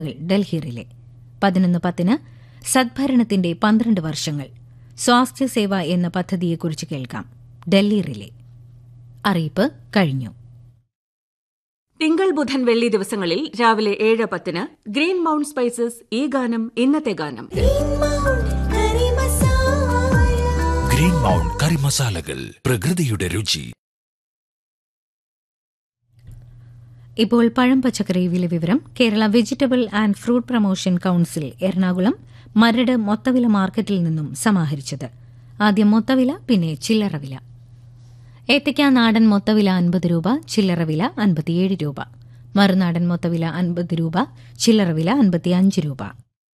Delhi relay പതിനൊന്ന് പത്തിന് സദ്ഭരണത്തിന്റെ പന്ത്രണ്ട് വർഷങ്ങൾ സ്വാസ്ഥ്യ സേവ എന്ന പദ്ധതിയെക്കുറിച്ച് കേൾക്കാം ഡൽഹി റിലേ അറിയിപ്പ് കഴിഞ്ഞു തിങ്കൾ ബുധൻ വെള്ളി ദിവസങ്ങളിൽ രാവിലെ ഏഴ് പത്തിന് ഗ്രീൻ മൗണ്ട് സ്പൈസസ് ഈ ഗാനം ഇന്നത്തെ ഗാനം ഗ്രീൻ മൗണ്ട് കറി മസാലകൾ പ്രകൃതിയുടെ രുചി ഇപ്പോൾ പഴം പച്ചക്കറി വില വിവരം Kerala vegetable and fruit promotion council Ernakulam Maradu മൊത്തവില മാർക്കറ്റിൽ നിന്നും സമാഹരിച്ചത് ആദ്യം മൊത്തവില പിന്നെ ചില്ലറ വില ഏത്തയ്ക്ക നാടൻ മൊത്തവില അൻപത് രൂപ ചില്ലറ വില അൻപത്തിയേഴ് രൂപ മറുനാടൻ മൊത്തവില അൻപത് രൂപ ചില്ലറ വില അൻപത്തിയഞ്ച് രൂപ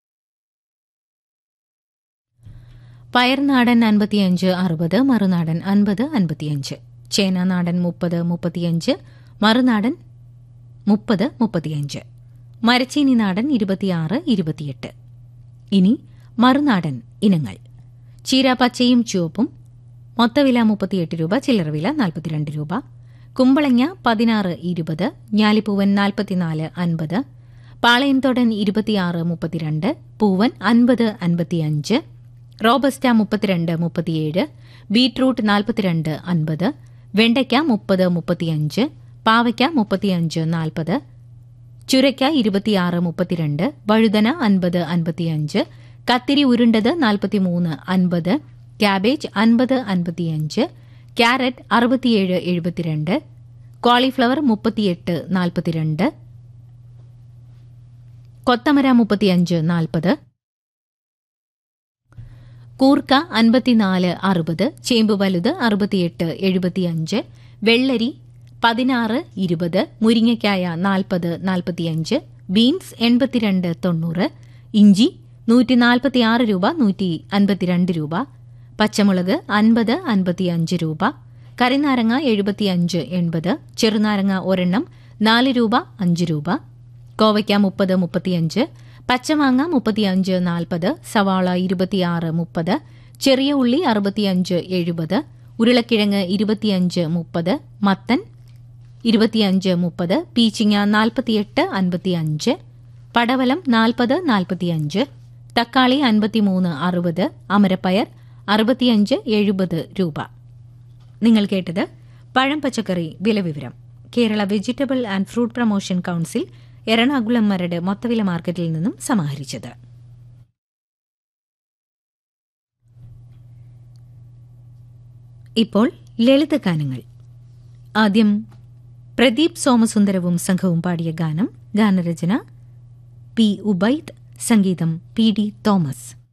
പയർനാടൻ അൻപത്തിയഞ്ച് അറുപത് മറുനാടൻ അൻപത് അൻപത്തിയഞ്ച് ചേന നാടൻ മുപ്പത് മുപ്പത്തിയഞ്ച് മറുനാടൻ മുപ്പത് മുപ്പത്തിയഞ്ച് മരച്ചീനി നാടൻ ഇരുപത്തിയാറ് ഇരുപത്തിയെട്ട് ഇനി മറുനാടൻ ഇനങ്ങൾ ചീര പച്ചയും ചുവപ്പും മൊത്തവില മുപ്പത്തിയെട്ട് രൂപ ചില്ലറ വില നാൽപ്പത്തിരണ്ട് രൂപ കുമ്പളങ്ങ പതിനാറ് ഇരുപത് ഞാലിപ്പൂവൻ നാൽപ്പത്തിനാല് അൻപത് പാളയംതോടൻ ഇരുപത്തിയാറ് മുപ്പത്തിരണ്ട് പൂവൻ അൻപത് അൻപത്തിയഞ്ച് റോബസ്റ്റ മുപ്പത്തിരണ്ട് മുപ്പത്തിയേഴ് ബീട്രൂട്ട് നാൽപ്പത്തിരണ്ട് അൻപത് വെണ്ടയ്ക്ക മുപ്പത് മുപ്പത്തിയഞ്ച് പാവയ്ക്ക മുപ്പത്തിയഞ്ച് നാൽപ്പത് ചുരയ്ക്ക ഇരുപത്തിയാറ് മുപ്പത്തിരണ്ട് വഴുതന അൻപത് അൻപത്തിയഞ്ച് കത്തിരി ഉരുണ്ടത് നാൽപ്പത്തിമൂന്ന് അൻപത് ക്യാബേജ് അൻപത് അൻപത്തിയഞ്ച് ക്യാരറ്റ് അറുപത്തിയേഴ് എഴുപത്തിരണ്ട് കോളിഫ്ലവർ മുപ്പത്തിയെട്ട് നാൽപ്പത്തിരണ്ട് കൊത്തമര മുപ്പത്തിയഞ്ച് നാൽപ്പത് കൂർക്ക അൻപത്തിനാല് അറുപത് ചേമ്പ് വലുത് അറുപത്തിയെട്ട് എഴുപത്തിയഞ്ച് വെള്ളരി പതിനാറ് ഇരുപത് മുരിങ്ങയ്ക്കായ നാൽപ്പത് നാൽപ്പത്തിയഞ്ച് ബീൻസ് എൺപത്തിരണ്ട് തൊണ്ണൂറ് ഇഞ്ചി നൂറ്റി നാൽപ്പത്തിയാറ് രൂപ നൂറ്റി അൻപത്തിരണ്ട് രൂപ പച്ചമുളക് അൻപത് അൻപത്തിയഞ്ച് രൂപ കറിനാരങ്ങ എഴുപത്തിയഞ്ച് എൺപത് ചെറുനാരങ്ങ ഒരെണ്ണം നാല് രൂപ അഞ്ച് രൂപ കോവയ്ക്ക മുപ്പത് മുപ്പത്തിയഞ്ച് പച്ചമാങ്ങ മുപ്പത്തിയഞ്ച് നാൽപ്പത് സവാള ഇരുപത്തിയാറ് മുപ്പത് ചെറിയ ഉള്ളി അറുപത്തിയഞ്ച് എഴുപത് ഉരുളക്കിഴങ്ങ് ഇരുപത്തിയഞ്ച് മുപ്പത് മത്തൻ ഇരുപത്തിയഞ്ച് മുപ്പത് പീച്ചിങ്ങ നാൽപ്പത്തിയെട്ട് അൻപത്തിയഞ്ച് പടവലം നാൽപ്പത് നാൽപ്പത്തിയഞ്ച് തക്കാളി അൻപത്തിമൂന്ന് അറുപത് അമരപ്പയർ അറുപത്തിയഞ്ച് എഴുപത് രൂപ നിങ്ങൾ കേട്ടത് പഴം പച്ചക്കറി വിലവിവരം Kerala vegetable and fruit promotion council Ernakulam Maradu മൊത്തവില മാർക്കറ്റിൽ നിന്നും സമാഹരിച്ചത് ഇപ്പോൾ ലളിതഗാനങ്ങൾ ആദ്യം പ്രദീപ് സോമസുന്ദരവും സംഘവും പാടിയ ഗാനം ഗാനരചന പി ഉബൈദ് സംഗീതം പി ഡി തോമസ്